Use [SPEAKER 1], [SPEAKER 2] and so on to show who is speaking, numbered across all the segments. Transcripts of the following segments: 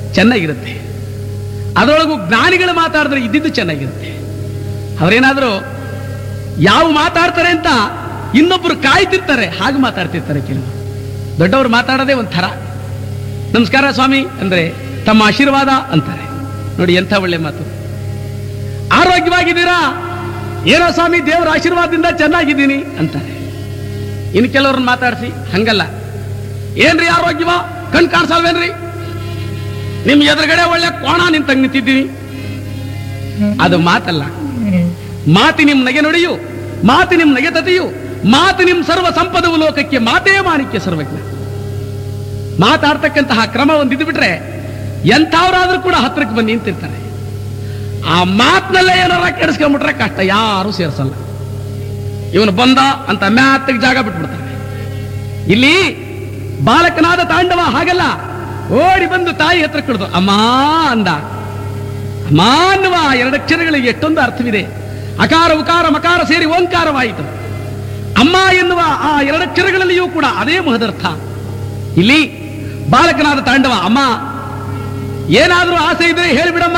[SPEAKER 1] ಚೆನ್ನಾಗಿರುತ್ತೆ ಅದರೊಳಗೂ ಜ್ಞಾನಿಗಳು ಮಾತಾಡಿದ್ರೆ ಇದ್ದಿದ್ದು ಚೆನ್ನಾಗಿರುತ್ತೆ ಅವರೇನಾದರೂ ಯಾವ ಮಾತಾಡ್ತಾರೆ ಅಂತ ಇನ್ನೊಬ್ರು ಕಾಯ್ತಿರ್ತಾರೆ ಹಾಗೆ ಮಾತಾಡ್ತಿರ್ತಾರೆ ಕೆಲವು ದೊಡ್ಡವರು ಮಾತಾಡೋದೇ ಒಂಥರ ನಮಸ್ಕಾರ ಸ್ವಾಮಿ ಅಂದ್ರೆ ತಮ್ಮ ಆಶೀರ್ವಾದ ಅಂತಾರೆ ನೋಡಿ ಎಂಥ ಒಳ್ಳೆ ಮಾತು ಆರೋಗ್ಯವಾಗಿದ್ದೀರಾ ಏನೋ ಸ್ವಾಮಿ ದೇವರ ಆಶೀರ್ವಾದದಿಂದ ಚೆನ್ನಾಗಿದ್ದೀನಿ ಅಂತಾರೆ ಇನ್ನು ಕೆಲವ್ರನ್ನ ಮಾತಾಡಿಸಿ ಹಂಗಲ್ಲ ಏನ್ರಿ ಆರೋಗ್ಯವ ಕಣ್ ಕಾಣಿಸಲ್ವೇನ್ರಿ ನಿಮ್ ಎದುರುಗಡೆ ಒಳ್ಳೆ ಕೋಣ ನಿಂತಂಗ್ ನಿಂತಿದ್ದೀನಿ ಅದು ಮಾತಲ್ಲ ಮಾತಿ ನಿಮ್ ನಗೆ ನುಡಿಯು ಮಾತಿ ನಿಮ್ ನಗೆ ತತೆಯು ಮಾತು ನಿಮ್ ಸರ್ವ ಸಂಪದವು ಲೋಕಕ್ಕೆ ಮಾತೇ ಮಾಣಿಕ್ಯ ಸರ್ವಜ್ಞ ಮಾತಾಡ್ತಕ್ಕಂತಹ ಕ್ರಮ ಒಂದಿದ್ದು ಬಿಟ್ರೆ ಎಂಥವ್ರಾದ್ರೂ ಕೂಡ ಹತ್ರಕ್ಕೆ ಬಂದು ನಿಂತಿರ್ತಾರೆ ಆ ಮಾತಿನಲ್ಲೇ ಏನಾರ ಕೆಡಿಸ್ಕೊಂಡ್ಬಿಟ್ರೆ ಕಷ್ಟ ಯಾರು ಸೇರಿಸಲ್ಲ ಇವನು ಬಂದ ಅಂತ ಮ್ಯಾತ್ತಿಗೆ ಜಾಗ ಬಿಟ್ಬಿಡ್ತಾರೆ ಇಲ್ಲಿ ಬಾಲಕನಾದ ತಾಂಡವ ಹಾಗಲ್ಲ ಓಡಿ ಬಂದು ತಾಯಿ ಹತ್ರ ಕುಳಿದು ಅಮ್ಮ ಅಂದ ಅಮ್ಮ ಅನ್ನುವ ಎರಡಕ್ಷರಗಳಿಗೆ ಎಷ್ಟೊಂದು ಅರ್ಥವಿದೆ ಅಕಾರ ಉಕಾರ ಮಕಾರ ಸೇರಿ ಓಂಕಾರವಾಯಿತು ಅಮ್ಮ ಎನ್ನುವ ಆ ಎರಡಕ್ಷರಗಳಲ್ಲಿಯೂ ಕೂಡ ಅದೇ ಮಹದರ್ಥ ಇಲ್ಲಿ ಬಾಲಕನಾದ ತಾಂಡವ ಅಮ್ಮ ಏನಾದರೂ ಆಸೆ ಇದ್ರೆ ಹೇಳಿಬಿಡಮ್ಮ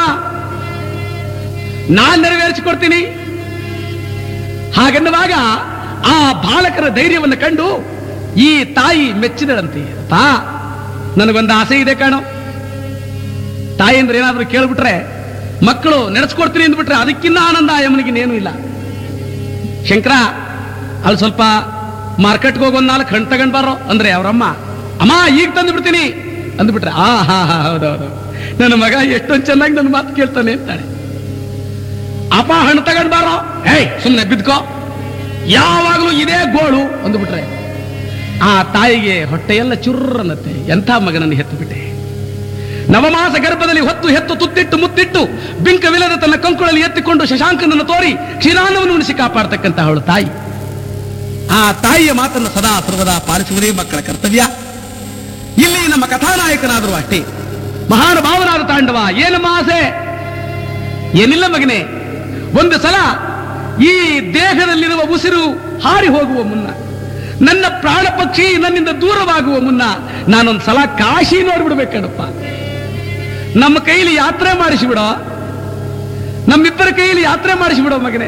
[SPEAKER 1] ನಾನ್ ನೆರವೇರಿಸಿಕೊಡ್ತೀನಿ ಹಾಗೆನ್ನುವಾಗ ಆ ಬಾಲಕರ ಧೈರ್ಯವನ್ನು ಕಂಡು ಈ ತಾಯಿ ಮೆಚ್ಚಿದಳಂತೆ ತಾ ನನಗೊಂದು ಆಸೆ ಇದೆ ಕಾಣೋ ತಾಯಿ ಅಂದ್ರೆ ಏನಾದ್ರೂ ಕೇಳ್ಬಿಟ್ರೆ ಮಕ್ಕಳು ನಡೆಸ್ಕೊಡ್ತೀನಿ ಅಂದ್ಬಿಟ್ರೆ ಅದಕ್ಕಿನ್ನ ಆನಂದ ಆ ಯಮನಿಗಿನ್ನೇನು ಇಲ್ಲ ಶಂಕರ ಅಲ್ಲಿ ಸ್ವಲ್ಪ ಮಾರ್ಕೆಟ್ಗೆ ಹೋಗಿ ಒಂದ್ ನಾಲ್ಕು ಹಣ್ಣು ತಗೊಂಡ್ ಬಾರೋ ಅಂದ್ರೆ ಅವರಮ್ಮ ಅಮ್ಮ ಈಗ ತಂದು ಬಿಡ್ತೀನಿ ಅಂದ್ಬಿಟ್ರೆ ಆ ಹಾ ಹಾ ಹೌದೌದು ನನ್ನ ಮಗ ಎಷ್ಟೊಂದು ಚೆನ್ನಾಗಿ ನನ್ನ ಮಾತು ಕೇಳ್ತಾನೆ ಅಂತಾಳೆ ಅಪ್ಪ ಹಣ್ಣು ತಗೊಂಡ್ ಬಾರೋ ಏಯ್ ಸುಮ್ಮನೆ ಬಿದ್ಕೋ ಯಾವಾಗಲೂ ಇದೇ ಗೋಳು ಅಂದ್ಬಿಟ್ರೆ ಆ ತಾಯಿಗೆ ಹೊಟ್ಟೆಯೆಲ್ಲ ಚುರ್ರನ್ನತ್ತೆ ಎಂಥ ಮಗನನ್ನು ಹೆತ್ತು ಬಿಟ್ಟೆ ನವಮಾಸ ಗರ್ಭದಲ್ಲಿ ಹೊತ್ತು ಹೆತ್ತು ತುತ್ತಿಟ್ಟು ಮುತ್ತಿಟ್ಟು ಬಿಂಕವಿಲ್ಲದ ತನ್ನ ಕಂಕುಳಲ್ಲಿ ಎತ್ತಿಕೊಂಡು ಶಶಾಂಕನನ್ನು ತೋರಿ ಕ್ಷೀರಾನವನ್ನು ಉಣಿಸಿ ಕಾಪಾಡ್ತಕ್ಕಂಥ ಅವಳು ತಾಯಿ ಆ ತಾಯಿಯ ಮಾತನ್ನು ಸದಾ ಸರ್ವದಾ ಪಾಲಿಸುವುದೇ ಮಕ್ಕಳ ಕರ್ತವ್ಯ ಇಲ್ಲಿ ನಮ್ಮ ಕಥಾನಾಯಕನಾದರೂ ಅಷ್ಟೇ ಮಹಾನುಭಾವನಾದ ತಾಂಡವ ಏನಮ್ಮ ಆಸೆ ಏನಿಲ್ಲ ಮಗನೇ ಒಂದು ಸಲ ಈ ದೇಹದಲ್ಲಿರುವ ಉಸಿರು ಹಾರಿ ಹೋಗುವ ಮುನ್ನ ನನ್ನ ಪ್ರಾಣ ಪಕ್ಷಿ ನನ್ನಿಂದ ದೂರವಾಗುವ ಮುನ್ನ ನಾನೊಂದು ಸಲ ಕಾಶಿ ನೋಡ್ಬಿಡ್ಬೇಕೇನಪ್ಪ ನಮ್ಮ ಕೈಲಿ ಯಾತ್ರೆ ಮಾಡಿಸಿಬಿಡೋ ನಮ್ಮಿಬ್ಬರ ಕೈಯಲ್ಲಿ ಯಾತ್ರೆ ಮಾಡಿಸಿಬಿಡೋ ಮಗನೇ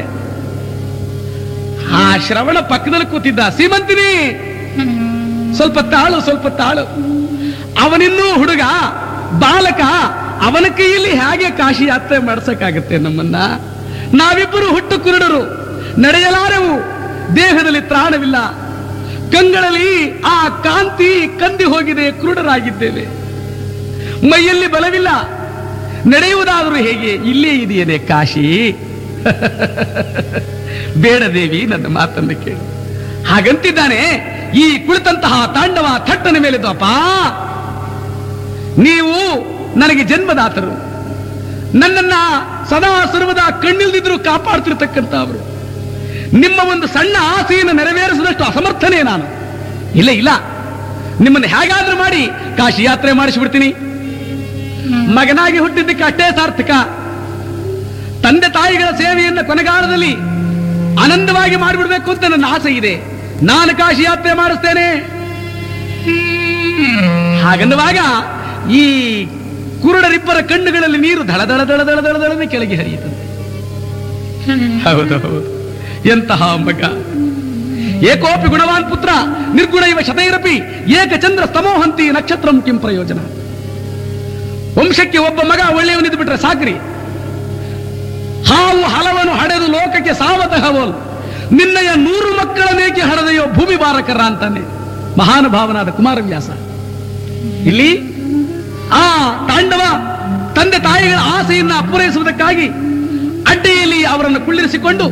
[SPEAKER 1] ಆ ಶ್ರವಣ ಪಕ್ಕದಲ್ಲಿ ಕೂತಿದ್ದ ಸೀಮಂತಿನಿ ಸ್ವಲ್ಪ ತಾಳು ಸ್ವಲ್ಪ ತಾಳು ಅವನಿನ್ನೂ ಹುಡುಗ ಬಾಲಕ ಅವನ ಕೈಯಲ್ಲಿ ಹೇಗೆ ಕಾಶಿ ಯಾತ್ರೆ ಮಾಡಿಸಕ್ಕಾಗತ್ತೆ ನಮ್ಮನ್ನ ನಾವಿಬ್ಬರು ಹುಟ್ಟು ಕುರುಡರು ನಡೆಯಲಾರೆವು ದೇಹದಲ್ಲಿ ತ್ರಾಣವಿಲ್ಲ ಕಂಗಳಲ್ಲಿ ಆ ಕಾಂತಿ ಕಂದಿ ಹೋಗಿದೆ ಕುರುಡರಾಗಿದ್ದೇವೆ ಮೈಯಲ್ಲಿ ಬಲವಿಲ್ಲ ನಡೆಯುವುದಾದರೂ ಹೇಗೆ ಇಲ್ಲೇ ಇದೆಯೇನೆ ಕಾಶಿ ಬೇಡ ದೇವಿ ನನ್ನ ಮಾತನ್ನು ಕೇಳು ಹಾಗಂತಿದ್ದಾನೆ ಈ ಕುಳಿತಂತಹ ತಾಂಡವ ಥಟ್ಟನ ಮೇಲಿದ್ದಪ್ಪ ನೀವು ನನಗೆ ಜನ್ಮದಾತರು ನನ್ನನ್ನ ಸದಾ ಸರ್ವದಾ ಕಣ್ಣಿಲ್ದಿದ್ರು ಕಾಪಾಡ್ತಿರ್ತಕ್ಕಂಥವರು ನಿಮ್ಮ ಒಂದು ಸಣ್ಣ ಆಸೆಯನ್ನು ನೆರವೇರಿಸಿದಷ್ಟು ಅಸಮರ್ಥನೇ ನಾನು ಇಲ್ಲ ಇಲ್ಲ ನಿಮ್ಮನ್ನು ಹೇಗಾದ್ರೂ ಮಾಡಿ ಕಾಶಿ ಯಾತ್ರೆ ಮಾಡಿಸಿಬಿಡ್ತೀನಿ ಮಗನಾಗಿ ಹುಟ್ಟಿದ್ದಕ್ಕೆ ಅಷ್ಟೇ ಸಾರ್ಥಕ ತಂದೆ ತಾಯಿಗಳ ಸೇವೆಯನ್ನು ಕೊನೆಗಾಲದಲ್ಲಿ ಆನಂದವಾಗಿ ಮಾಡಿಬಿಡ್ಬೇಕು ಅಂತ ನನ್ನ ಆಸೆ ಇದೆ ನಾನು ಕಾಶಿ ಯಾತ್ರೆ ಮಾಡಿಸ್ತೇನೆ ಹಾಗನ್ನುವಾಗ ಈ ಕುರುಡರಿಬ್ಬರ ಕಣ್ಣುಗಳಲ್ಲಿ ನೀರು ದಳ ದಳ ದಳ ದಳ ದಳ ದಳನೆ ಕೆಳಗೆ ಹರಿಯುತ್ತದೆ ಹೌದು ಹೌದು ಎಂತಹ ಮಗ ಏಕೋಪಿ ಗುಣವಾನ್ ಪುತ್ರ ನಿರ್ಗುಣ ಇವ ಶತೈರಪಿ ಏಕಚಂದ್ರ ಸ್ತಮೋಹಂತಿ ನಕ್ಷತ್ರಂ ಕಿಂ ಪ್ರಯೋಜನ ವಂಶಕ್ಕೆ ಒಬ್ಬ ಮಗ ಒಳ್ಳೆಯವನಿದ್ದು ಬಿಟ್ರೆ ಸಾಕ್ರಿ ಹಾವು ಹಲವನು ಹಡೆದು ಲೋಕಕ್ಕೆ ಸಾವತಹವೋಲ್ ನಿನ್ನಯ ನೂರು ಮಕ್ಕಳ ನೇಕೆ ಹಡದೆಯೋ ಭೂಮಿ ಬಾರಕರ ಅಂತಾನೆ ಮಹಾನುಭಾವನಾದ ಕುಮಾರವ್ಯಾಸ ಇಲ್ಲಿ ಆ ತಾಂಡವ ತಂದೆ ತಾಯಿಗಳ ಆಸೆಯನ್ನ ಪೂರೈಸುವುದಕ್ಕಾಗಿ ಅಡ್ಡೆಯಲ್ಲಿ ಅವರನ್ನು ಕುಳ್ಳಿರಿಸಿಕೊಂಡು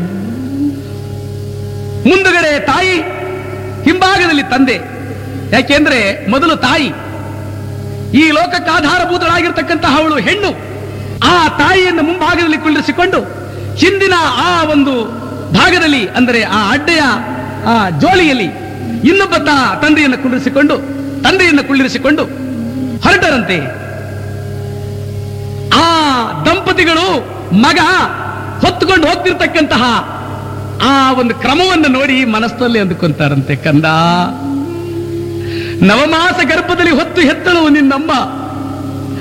[SPEAKER 1] ಮುಂದುಗಡೆ ತಾಯಿ ಹಿಂಭಾಗದಲ್ಲಿ ತಂದೆ ಯಾಕೆಂದ್ರೆ ಮೊದಲು ತಾಯಿ ಈ ಲೋಕಕ್ಕೆ ಆಧಾರಭೂತಳಾಗಿರ್ತಕ್ಕಂತಹ ಅವಳು ಹೆಣ್ಣು ಆ ತಾಯಿಯನ್ನು ಮುಂಭಾಗದಲ್ಲಿ ಕುಳ್ಳಿರಿಸಿಕೊಂಡು ಹಿಂದಿನ ಆ ಒಂದು ಭಾಗದಲ್ಲಿ ಅಂದರೆ ಆ ಅಡ್ಡೆಯ ಆ ಜೋಳಿಯಲ್ಲಿ ಇನ್ನೊಬ್ಬ ತಾ ತಂದೆಯನ್ನು ಕುಳ್ಳಿರಿಸಿಕೊಂಡು ತಂದೆಯನ್ನು ಕುಳ್ಳಿರಿಸಿಕೊಂಡು ಹೊರಟರಂತೆ ಆ ದಂಪತಿಗಳು ಮಗ ಹೊತ್ತುಕೊಂಡು ಹೋಗ್ತಿರ್ತಕ್ಕಂತಹ ಆ ಒಂದು ಕ್ರಮವನ್ನು ನೋಡಿ ಮನಸ್ಸಲ್ಲಿ ಅಂದುಕೊಂತಾರಂತೆ ಕಂದ ನವಮಾಸ ಗರ್ಭದಲ್ಲಿ ಹೊತ್ತು ಹೆತ್ತಳು ನಿನ್ನಮ್ಮ